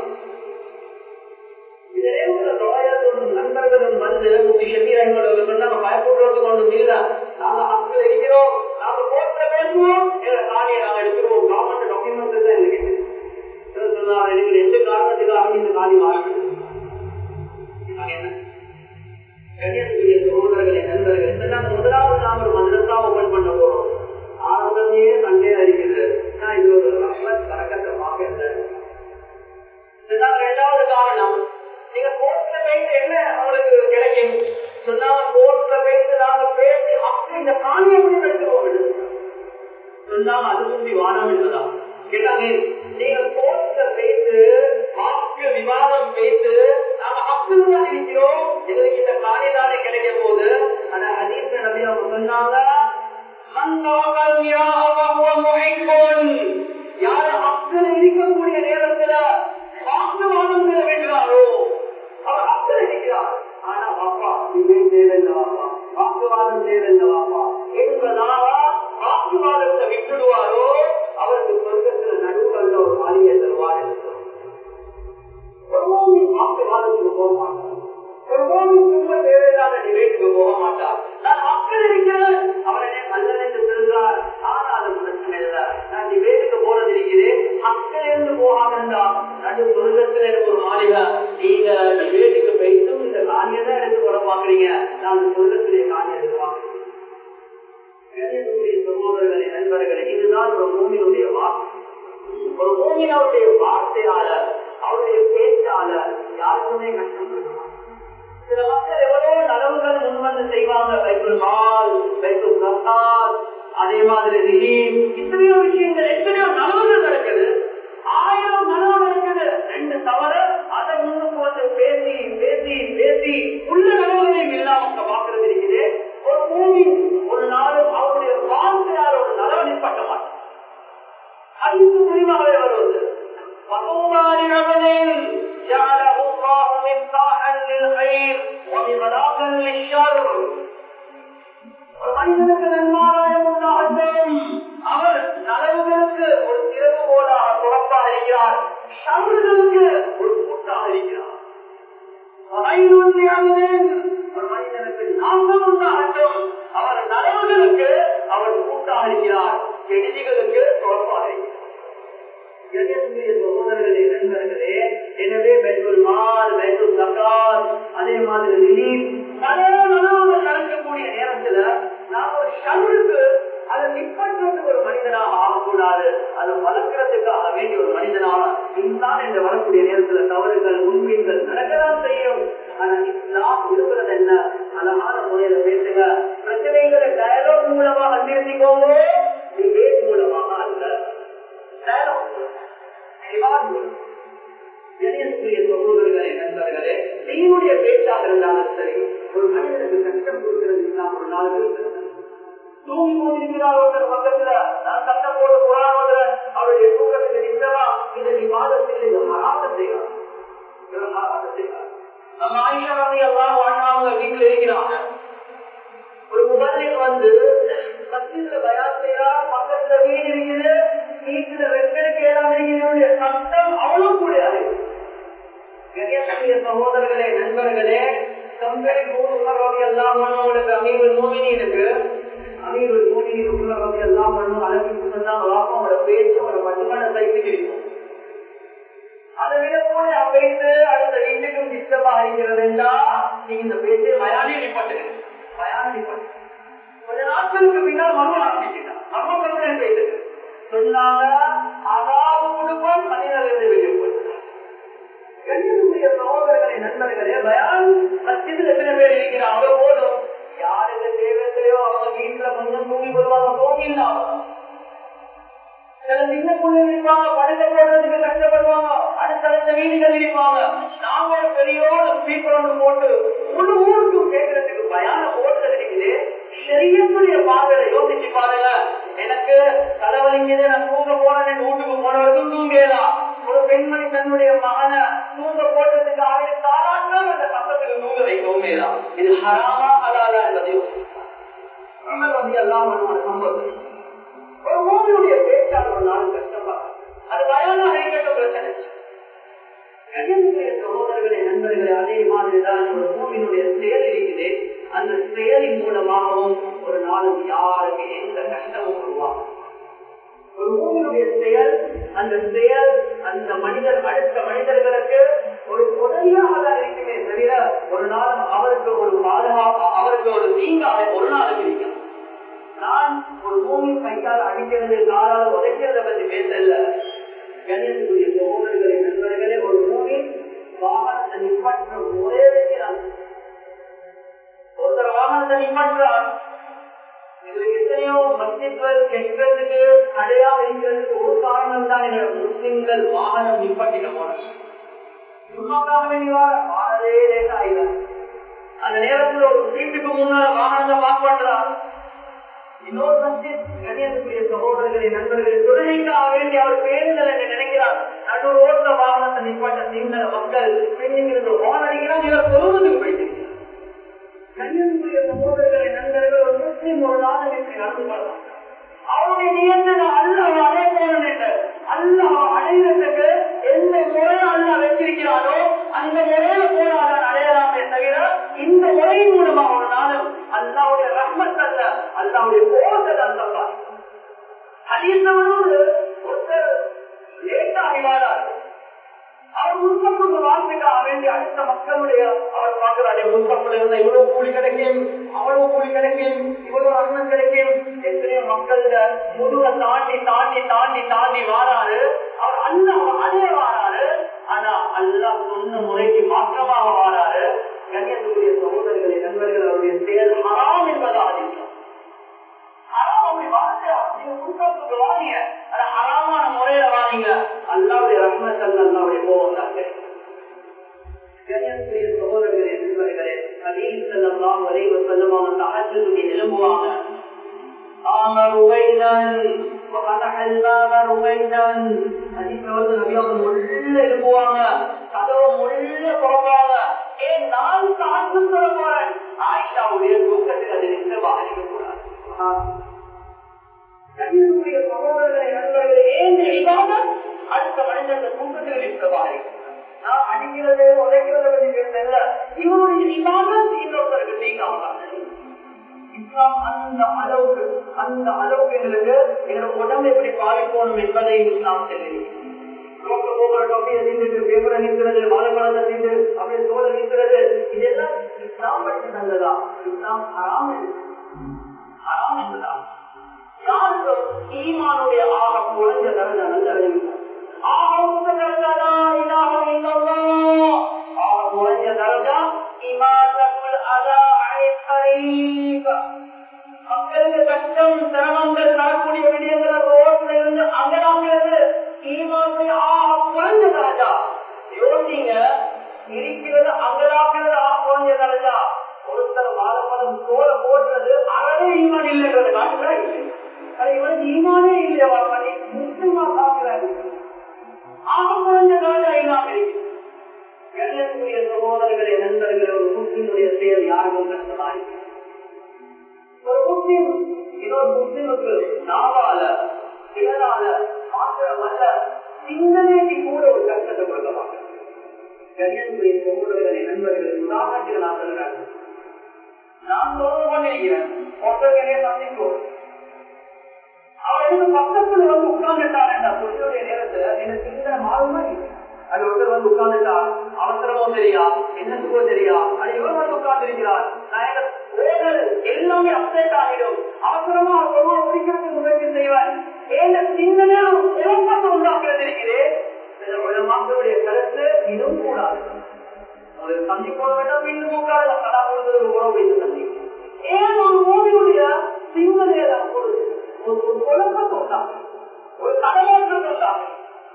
இதே உள்ள லோயர்களும் நண்பர்களும் வந்து முத்தி ஷபீரங்களோட நம்ம பயப்படுறது கொண்டு இல்ல நாங்க ஹக்கில் இருக்கிறோம் நாங்க கோர்ட்ல பேசுவோம் எங்க காணியை நாங்க எடுத்துருவோம் கவர்மெண்ட் டாக்குமெண்ட் தான் இருக்கு சொன்னார் எனக்கு ரெண்டு காரணத்துக்காக இந்த காணி வாங்கிட்டு என்ன கன்னியாகுமரிய சகோதரர்களை நண்பர்கள் இப்பதான் முதலாவது நாம் ஒரு மதுரசா ஓபன் பண்ண போறோம் ஆரம்பமே சண்டே அடிக்குது நான் இது ஒரு ரஹ்மத் பறக்கத்தை பார்க்கல இதுதான் இரண்டாவது காரணம் நீங்க கோர்ட்ல போயிட்டு என்ன உங்களுக்கு கிடைக்கும் சொன்னாங்க கோர்ட்ல போயிட்டு நாங்க பேசி அப்படி இந்த காணி எப்படி எடுத்துருவோம் சொன்னாங்க அது சுற்றி வானம் என்பதா கேட்டாங்க நீங்க கோர்ட்ல போயிட்டு வாக்கு விவாதம் பேசு நாங்க அப்படிதான் இருக்கிறோம் எங்களுக்கு இந்த காணி தானே கிடைக்க போகுது ஆனா அதீத நபி அவங்க சொன்னாங்க யாரு அக்கில் இருக்கக்கூடிய நேரத்துல வாக்குவாதம் வேண்டாரோ அவர் அக்கில் இருக்கிறார் ஆனா பாப்பா இதுவே தேவையில்லை வாப்பா வாக்குவாதம் தேவையில்லை வாப்பா என்பதால வாக்குவாதத்தை விட்டுடுவாரோ அவருக்கு சொர்க்கத்துல நடுக்கல்ல ஒரு மாளிகை தருவார் ஒரு வாக்குவாதத்துக்கு போக மாட்டார் ஒரு ரொம்ப தேவையில்லாத டிபேட்டுக்கு போக மாட்டார் நான் மக்கள் இருக்கிறேன் அவரே நல்லதென்று சொல்றார் ஆனா அது பிரச்சனை இல்லை நான் டிபேட்டுக்கு போறது இருக்கிறேன் மக்கள் இருந்து போகாம இருந்தா நடு சொர்க்கத்துல எனக்கு ஒரு மாளிகை நீங்க டிபேட்டுக்கு போயிட்டு இந்த காணியை தான் எடுத்து போட பாக்குறீங்க நான் அந்த சொர்க்கத்திலே காணி எடுத்து வாங்குறேன் சகோதரர்களே நண்பர்களே இதுதான் ஒரு பூமியினுடைய வாக்கு ஒரு பூமியினுடைய வார்த்தையால அவருடைய பேச்சால யாருக்குமே கஷ்டம் இருக்க சில மக்கள் எவ்வளவு நலவுகள் முன்வந்து செய்வாங்க பைக்குள் மால் பைக்குள் கத்தால் அதே மாதிரி ரிலீம் இத்தனையோ விஷயங்கள் எத்தனையோ நலவுகள் நடக்குது ஆயிரம் நலவு நடக்குது ரெண்டு தவற அதை முன்னுக்கு வந்து பேசி பேசி பேசி உள்ள நலவுகளையும் இல்லாம பாக்குறது இருக்குது ஒரு பூமி ஒரு நாளும் அவருடைய வாழ்க்கையால் ஒரு நலவு நிற்பட்ட மாட்டார் ஐந்து தெளிவாகவே வருவது وطوبى لعبد جعله الله مفتاحا للخير ومغلاقا للشر ஒரு மனிதனுக்கு நன்மாராய உண்டாகட்டும் அவர் நலவுகளுக்கு ஒரு திறவுகோலாக துறப்பாக இருக்கிறார் ஷவர்களுக்கு ஒரு கூட்டாக இருக்கிறார் ஒரு மனிதனுக்கு நாசம் உண்டாகட்டும் அவர் நலவுகளுக்கு அவர் கூட்டாக இருக்கிறார் கெடுதிகளுக்கு துறப்பாக இருக்கிறார் சகோதரர்களே நண்பர்களே எனவே பெட்ரோல் மால் பெட்ரோல் சக்கால் அதே மாதிரி ரிலீஃப் பல நலவுகள் நடக்கக்கூடிய நேரத்துல நான் ஒரு ஷவருக்கு அதை நிப்பற்றத்துக்கு ஒரு மனிதனாக ஆகக்கூடாது அதை வளர்க்கறதுக்காக வேண்டிய ஒரு மனிதனாக இன்சான் என்று வரக்கூடிய நேரத்துல ஆனா இஸ்லாம் இருக்கிறது என்ன அழகான முறையில பேசுங்க பிரச்சனைகளை டயலாக் மூலமாக நிறுத்திக்கோங்க டிபேட் மூலமாக அல்ல டயலாக் மூலம் கணியத்துக்குரிய சகோதரர்களே நண்பர்களே நீங்களுடைய பேச்சாக இருந்தாலும் சரி ஒரு மனிதனுக்கு கஷ்டம் கொடுக்கிறது இஸ்லாம் ஒரு நாள் இருக்கிறது தூங்கி கொண்டிருக்கிறார் ஒருத்தர் பக்கத்துல நான் சட்டம் போட்டு குரான் ஓதுறேன் அவருடைய தூக்கத்துக்கு நிச்சயமா இந்த விவாதத்தில் இது ஹராத்த செய்யலாம் நம்ம ஆயிஷா ரவி எல்லாம் வாழ்ந்தவங்க வீட்டுல இருக்கிறாங்க ஒரு முகலில் வந்து மத்தியில பயான் செய்யறா பக்கத்துல வீடு இருக்குது வீட்டுல ரெண்டு ஏழாம் இருக்கிற சட்டம் அவ்வளவு கூடியாது கணியக்கூடிய சகோதரர்களே நண்பர்களே கம்பெனி மூணு எல்லாம் உங்களுக்கு அமீபல் மூமினிக்கு அமீபல் மூமினிக்கு உள்ளவங்க எல்லாம் பண்ணும் அளவுக்கு சொன்னாங்க அவங்களோட பேச்சு அவங்களோட மட்டுமான சைத்துக்கு இருக்கும் அதை விட கூட பேசு அடுத்த வீட்டுக்கும் டிஸ்டர்பா இருக்கிறதுண்டா நீங்க இந்த பேச்சு மயானி நிப்பாட்டு மயானி நிப்பாட்டு கொஞ்ச நாட்களுக்கு பின்னால் மர்மம் ஆரம்பிச்சுட்டான் மர்மம் கம்பெனி பேசுது சொன்னாங்க அதாவது குடும்பம் மனிதர்கள் வெளியே போயிட்டாங்க கண்ணியத்துக்குரிய சகோதரர்களே நண்பர்களே பயான் மத்தியில் எத்தனை பேர் இருக்கிறாங்க போதும் யாருக்கு தேவையோ அவங்க வீட்டுல கொஞ்சம் தூங்கி போடுவாங்க தூங்கி இல்லாம சில சின்ன பிள்ளைங்க இருப்பாங்க படுக்க போடுறதுக்கு கஷ்டப்படுவாங்க அடுத்தடுத்த வீடுகள் இருப்பாங்க நாங்க ஒரு பெரியோட ஸ்பீக்கர் ஒன்று போட்டு முழு ஊருக்கும் கேட்கறதுக்கு பயான போடுறது இருக்குது பெரியக்கூடிய பார்வையில யோசிச்சு பாருங்க எனக்கு தலைவலிக்குது நான் தூங்க போனேன் வீட்டுக்கு போனவருக்கும் தூங்கலாம் ஒரு பெண்மணி தன்னுடைய மகனை தூங்க போட்டதுக்கு ஆயிரம் தாராட்டம் அந்த பக்கத்துக்கு தூங்க வைக்கவும் தான் இது ஹராமா ஹலாலா என்பதை எல்லாம் சம்பவம் ஒரு மூவியுடைய பேச்சாளர் ஒரு நாள் கஷ்டமா அது பயானாக இருக்கட்டும் பிரச்சனை கண்ணியத்துக்குரிய சகோதரர்களே நண்பர்களே அதே மாதிரிதான் ஒரு மூவினுடைய செயல் இருக்குது அந்த செயலின் மூலமாகவும் ஒரு நாளும் யாருக்கு எந்த கஷ்டமும் உருவாகும் ஒரு மூவினுடைய செயல் அந்த செயல் அந்த மனிதர் அடுத்த மனிதர்களுக்கு ஒரு உதவியாக தான் இருக்குமே தவிர ஒரு நாளும் அவருக்கு ஒரு பாதுகாப்பு அவருக்கு ஒரு தீங்காக ஒரு நாளும் இருக்கும் நான் ஒரு பூமி கையால் அடிக்கிறது காலால் உதைக்கிறத பற்றி பேசல கணியத்துக்குரிய சகோதரர்களை நண்பர்களே ஒரு பூமி வாகனத்தை நிப்பாற்ற ஒரே வைக்கிறான் ஒருத்தர் வாகனத்தை நிப்பாற்றார் எங்களுக்கு எத்தனையோ மஸ்ஜித்கள் கெட்டதுக்கு தடையா இருக்கிறதுக்கு ஒரு காரணம் தான் எங்களோட முஸ்லிம்கள் வாகனம் நிப்பாட்டிக்க போனது சும்மாக்காக வேண்டியவார வாரதே லேட் ஆகிறார் அந்த நேரத்தில் ஒரு வீட்டுக்கு முன்னால வாகனத்தை வாக் பண்றார் இன்னொரு மஸ்ஜித் கணியத்துக்குரிய சகோதரர்களை நண்பர்களை தொழுகைக்காக வேண்டி அவர் பேருதல் என்று நினைக்கிறார் நடு ரோட்ல வாகனத்தை நிப்பாட்ட சிங்கள மக்கள் பெண்ணிலிருந்து வான் அடிக்கிறார் இவர் தொழுவதுக்கு போயிட்டு கண்ணியத்துக்குரிய சகோதரர்களை நண்பர்கள் ஒரு முஸ்லீம் ஒரு நாளும் இப்படி நடந்து கொள்ளலாம் அவருடைய நியந்தனை அல்லாஹ் அடைய போனது இல்லை அல்லாஹ் அடைகிறதுக்கு எந்த முறையை அல்லாஹ் வச்சிருக்கிறாரோ அந்த முறையில போனாதான் அடையலாமே தவிர இந்த முறையின் மூலமாக ஒரு நாளும் அல்லாவுடைய ரஹ்மத் அல்ல அல்லாவுடைய கோபத்தை தான் சொல்லலாம் அதிகமானது ஒருத்தர் லேட்டாகி வாழார் அவர் முன்சப்புக்கு வாழ்க்கைக்காக வேண்டிய அடுத்த மக்களுடைய அவர் பார்க்கிறாரு முன்சப்புல இருந்தா இவ்வளவு கூலி கிடைக்கும் அவ்வளவு கூலி கிடைக்கும் இவ்வளவு அண்ணன் கிடைக்கும் எத்தனையோ மக்கள் முதுக தாண்டி தாண்டி தாண்டி தாண்டி வாராரு அவர் அல்ல அடைய வாராரு ஆனா அல்லா சொன்ன முறைக்கு மாற்றமாக வாராரு கண்ணியத்துக்குரிய சகோதரர்களை நண்பர்கள் அவருடைய செயல் ஹராம் என்பதா அதிகம் ஹராமான முறையில வாங்க அல்லாவுடைய ரஹ்மத் அல்லாவுடைய கோபம் தான் கண்ணியத்துக்குரிய சகோதரர்களே நண்பர்களே அலீம் செல்லாம் வரைவ செல்லமாக தகஜத்துக்கு எழும்புவாங்க قام رويدا وفتح الباب رويدا حديث வந்து நபி அவங்க முள்ள எழுப்புவாங்க கதவை முள்ள திறப்பாங்க ஏன் நான் சார்ந்து சொல்ல போறேன் ஆயிஷாவுடைய தூக்கத்தில் அது நிச்சயமாக இருக்கக்கூடாது கண்ணியத்துக்குரிய சகோதரர்களை நண்பர்களே ஏன் இல்லாமல் அடுத்த மனிதன் தூக்கத்தில் நிச்சயமாக நான் அடிக்கிறது உதைக்கிறது பற்றி பேசல இவருடைய இல்லாமல் இன்னொருத்தருக்கு நீங்க இஸ்லாம் அந்த அளவுக்கு அந்த அளவுக்கு எங்களுக்கு எங்களோட உடம்பு எப்படி பாதிக்கணும் என்பதை இஸ்லாம் சொல்லி ரோட்ல போகிற அப்படியே நின்றுட்டு பேப்பரை நிற்கிறது வாழைப்பழத்தை நின்று அப்படியே தோலை நிற்கிறது இதெல்லாம் இஸ்லாம் படித்து தந்ததா இஸ்லாம் ஹராம் ஹராம் என்பதா யாருக்கும் ஈமானுடைய ஆக குறைஞ்ச தரஞ்ச நல்ல அறிவித்தார் ஆக உங்க தரஞ்சா இல்லாம இல்லவோ ஆக குறைஞ்ச தரஞ்சா மக்களுக்கு கஷ்டம் சிரமங்கள் தரக்கூடிய விடயங்களை ரோட்ல இருந்து அங்கடாங்கிறது ஈமானுடைய ஆக குறைஞ்ச தரஜா யோசிங்க இருக்கிறது அங்கடாங்கிறது ஆக குறைஞ்ச தரஜா ஒருத்தர் வாழப்படும் தோலை போடுறது அறவே ஈமான் இல்லைன்றது காட்டுறா இல்லை அது இவனுக்கு ஈமானே இல்லையா வாழப்படி முஸ்லிமா பார்க்கிறாரு ஆக குறைஞ்ச தரஜா இல்லாம இருக்கு கண்ணியத்துக்குரிய சகோதரர்களே நண்பர்களே ஒரு முஸ்லிமுடைய செயல் யாருக்கும் கஷ்டமா இருக்கு ஒரு முஸ்லிம் இன்னொரு முஸ்லிமுக்கு நாவால செயலால மாத்திரமல்ல சிந்தனைக்கு கூட ஒரு கஷ்டத்தை கொடுக்க மாட்டாங்க கண்ணியத்துக்குரிய சகோதரர்களே நண்பர்களே உதாரணத்துக்கு நான் சொல்றேன் நான் தொடர்பு பண்ணிருக்கிறேன் ஒருத்தருக்கே சந்திக்கும் அவர் எனக்கு பக்கத்துல வந்து உட்கார்ந்துட்டார் என்ற தொழிலுடைய நேரத்துல எனக்கு சிந்தனை மாறுமா இல்லை அது ஒருத்தர் வந்து உட்கார்ந்துட்டா அவசரமோ தெரியா என்னத்துக்கோ தெரியா அது இவர் வந்து உட்கார்ந்து இருக்கிறார் எல்லாமே அப்டேட் ஆகிடும் அவசரமா அவசரமா முடிக்கிறதுக்கு முயற்சி செய்வார் ஏன் சிந்தனை குழப்பத்தை உண்டாக்குறது இருக்கிறேன் மக்களுடைய கருத்து இதுவும் கூடாது ஒரு சந்தி போட வேண்டாம் மீண்டும் உட்கார கடா கொடுத்தது ஒரு உறவு வைத்து சந்தி ஏன் ஒரு மூவியுடைய சிந்தனையில ஒரு ஒரு குழப்பத்தை உண்டாகும் ஒரு தடமாற்றத்தை உண்டாகும்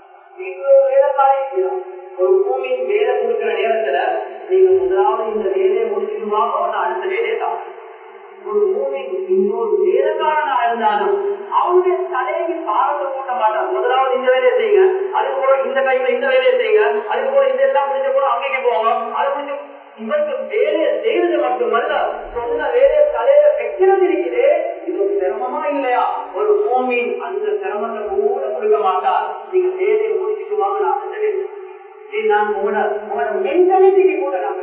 ஒரு பூமியின் வேலை கொடுக்கிற நேரத்துல நீங்க முதலாவது இந்த வேலையை முடிச்சுக்குமாவோ நான் அடுத்த வேலையை தான் ஒரு பூமிக்கு இன்னொரு வேலைக்காரனா இருந்தாலும் அவனுடைய தலைக்கு பாரத்தை கூட்ட மாட்டான் முதலாவது இந்த வேலையை செய்யுங்க அது கூட இந்த டைம்ல இந்த வேலையை செய்யுங்க அது கூட இதெல்லாம் முடிஞ்ச கூட அன்னைக்கு போங்க அது முடிஞ்சு இவருக்கு வேலையை செய்யறது மட்டுமல்ல சொன்ன வேலையை தலையில வைக்கிறது இருக்குது இது சிரமமா இல்லையா ஒரு பூமி அந்த சிரமத்தை கூட கொடுக்க மாட்டார் நீங்க வேலையை முடிச்சுட்டு வாங்க நான் அந்த வேலை நான் உங்களோட உங்களோட மென்டாலிட்டிக்கு கூட நான்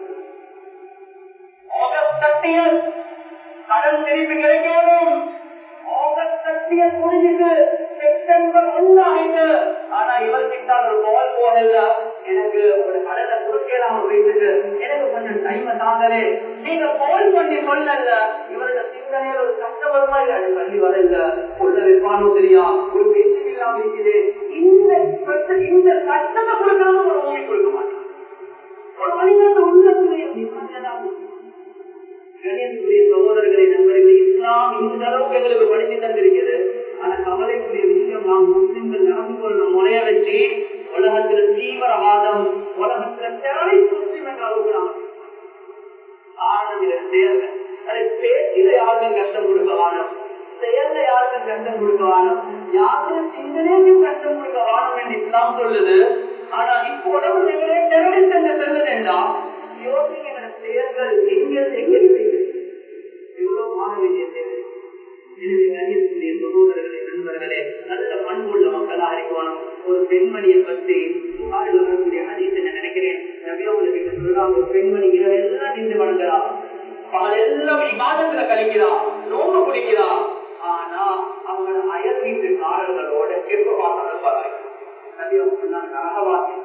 ஆகஸ்ட் தட்டியல் கடன் திருப்பி கிடைக்கணும் ஆகஸ்ட் தட்டியல் முடிஞ்சுட்டு செப்டம்பர் ஒன்னாயிட்டு ஆனா இவர்கிட்ட ஒரு கால் போகல எனக்கு ஒரு கடனை கொடுக்கலாம் வைத்துட்டு எனக்கு கொஞ்சம் டைம் தாங்கலே நீங்க கால் பண்ணி சொல்லல இவருக்கு சிந்தனையில ஒரு கஷ்டப்படுமா இல்ல அது கல்வி வரல உள்ள வைப்பானோ தெரியா ஒரு பேச்சு இல்லாம இருக்குது இந்த பிரச்சனை இந்த கஷ்டத்தை கொடுக்கறது ஒரு மூவி கொடுக்க மாட்டான் ஒரு மனிதன் உள்ளத்திலேயே நிம்மதியாக கணியத்துக்குரிய சகோதரர்களை நண்பர்களே இஸ்லாம் இந்த அளவுக்கு எங்களுக்கு படித்து தந்திருக்கிறது ஆனா கவலைக்குரிய விஷயம் நாம் முஸ்லிம்கள் நடந்து கொள்ள முறைய வச்சு உலகத்துல தீவிரவாதம் உலகத்துல திறனை முஸ்லிம் என்ற அளவுக்கு நாம் காரணம் இதை செயல்கள் அது பேச்சில யாருக்கும் கஷ்டம் கொடுக்க வேணும் செயல்ல யாருக்கும் கஷ்டம் கொடுக்க வேணும் யாருக்கும் சிந்தனைக்கும் கஷ்டம் கொடுக்க வேணும் என்று இஸ்லாம் சொல்லுது ஆனா இப்போ உடம்பு எங்களே டெரரிஸ்ட் என்று சொல்லுதுண்டா யோசிக்கிற செயல்கள் எங்கிருந்து எங்கே எவ்வளவு மாற வேண்டிய தேவை எனவே கண்ணியத்துடைய சகோதரர்களே நண்பர்களே நல்ல பண்புள்ள மக்களாக இருக்கணும் ஒரு பெண்மணியை பற்றி புகார் வரக்கூடிய அதிசயம் என்ன நினைக்கிறேன் நபியாவுல சொல்றாங்க ஒரு பெண்மணி இரவெல்லாம் நின்று வணங்குறா பகலெல்லாம் விவாதத்துல கழிக்கிறா நோம்பு குடிக்கிறா ஆனா அவங்க அயல் வீட்டு காரர்களோட எப்ப பார்த்தாலும் பாருங்க நபியாவும் சொன்னாங்க அகவாசி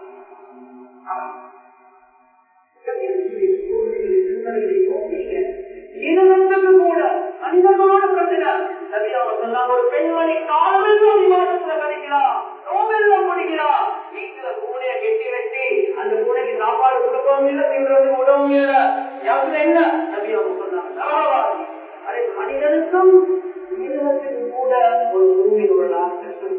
கூட மனிதர்களோட பிரச்சனை சொன்னாங்க ஒரு பெண்மணி காலமெல்லாம் விவாதத்துல கழிக்கிறா நோவெல்லாம் முடிக்கிறா வீட்டுல கூடைய கெட்டி வச்சு அந்த கூடைக்கு சாப்பாடு கொடுக்கவும் இல்லை தின்றது உடவும் இல்லை யாருல என்ன நபி அவங்க சொன்னாங்க அதே மனிதனுக்கும் மிருகத்துக்கு கூட ஒரு பூமியில் ஒரு நாள் கஷ்டம்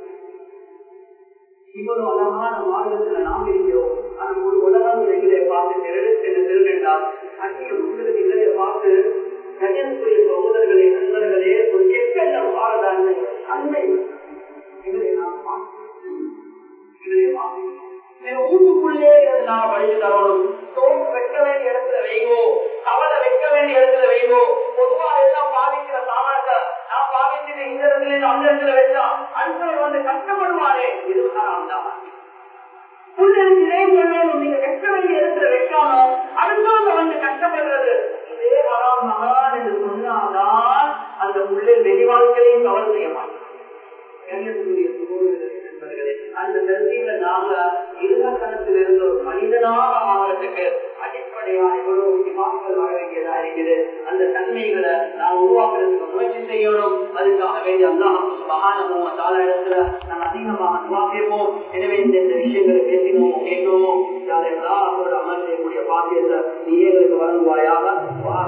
இவ்வளவு அழகான மார்க்கத்துல நாம் இருக்கிறோம் ஆனா ஒரு உலகம் எங்களை பார்த்து டெரரிஸ்ட் என்று செல்கின்றார் அங்கே உங்களுக்கு எங்களை பார்த்து கண்ணியத்துக்குரிய சகோதரர்களே நண்பர்களே ஒரு எக்கல்ல பாரதான அன்னை எங்களை நாம் எங்களை வீட்டுக்குள்ளே நான் படிச்சு தரணும் சோப்பு வைக்க வேண்டிய இடத்துல வைங்கோ கவலை வைக்க வேண்டிய இடத்துல வைங்கோ பொதுவா எல்லாம் பாவிக்கிற சாமானத்தை நான் பாவிச்சுட்டு இந்த இடத்துல இருந்து அந்த இடத்துல வச்சா அந்த வந்து கஷ்டப்படுவாரே இது ஹராம் தான் புள்ளனுக்கு இதே சொல்லணும் நீங்க வைக்க வேண்டிய இடத்துல வைக்காம அடுத்தவங்க வந்து கஷ்டப்படுறது இதே ஹராம் மகான் என்று சொன்னால்தான் அந்த புள்ளை வெளி வாழ்க்கையும் கவலை செய்ய மாட்டோம் கண்ணியத்துக்குரிய சகோதரர்களே நண்பர்களே அந்த தருமையில நாங்க இருகத்தனத்தில் இருந்த ஒரு மனிதனாக ஆகிறதுக்கு அடிப்படையா எவ்வளவு மக்கள் வர வேண்டியதா இருக்குது அந்த தன்மைகளை நான் உருவாக்குறதுக்கு முயற்சி செய்யணும் அதுக்காக வேண்டிய அல்லாஹ் மகானமும் தால இடத்துல நாம் அதிகமாக துவாக்கிப்போம் எனவே இந்த இந்த விஷயங்களை பேசினோமோ கேட்டோமோ யாரெல்லாம் அமல் செய்யக்கூடிய பாக்கியத்தை நீ எங்களுக்கு வழங்குவாயாக